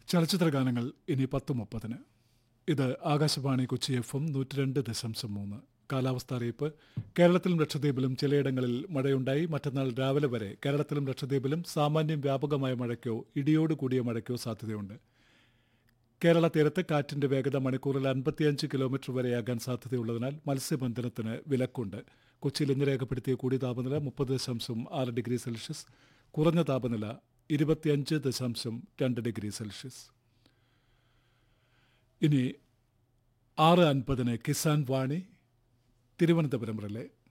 ചലച്ചിത്ര ഗാനങ്ങൾ ഇനി പത്ത് മുപ്പതിന് ഇത് ആകാശവാണി കൊച്ചി എഫ് എം നൂറ്റി രണ്ട് ദശാംശം മൂന്ന് കാലാവസ്ഥ അറിയിപ്പ് കേരളത്തിലും ലക്ഷദ്വീപിലും ചിലയിടങ്ങളിൽ മഴയുണ്ടായി മറ്റന്നാൾ രാവിലെ വരെ കേരളത്തിലും ലക്ഷദ്വീപിലും സാമാന്യം വ്യാപകമായ മഴയ്ക്കോ ഇടിയോട് കൂടിയ മഴയ്ക്കോ സാധ്യതയുണ്ട് കേരള തീരത്ത് കാറ്റിന്റെ വേഗത മണിക്കൂറിൽ അൻപത്തിയഞ്ച് കിലോമീറ്റർ വരെയാകാൻ സാധ്യതയുള്ളതിനാൽ മത്സ്യബന്ധനത്തിന് വിലക്കുണ്ട് കൊച്ചിയിൽ ഇന്ന് രേഖപ്പെടുത്തിയ കൂടിയ താപനില മുപ്പത് ദശാംശം ആറ് ഡിഗ്രി സെൽഷ്യസ് കുറഞ്ഞ താപനില ഇരുപത്തിയഞ്ച് ദശാംശം രണ്ട് ഡിഗ്രി സെൽഷ്യസ് ഇനി ആറ് അൻപതിന് കിസാൻ വാണി തിരുവനന്തപുരം റിലേ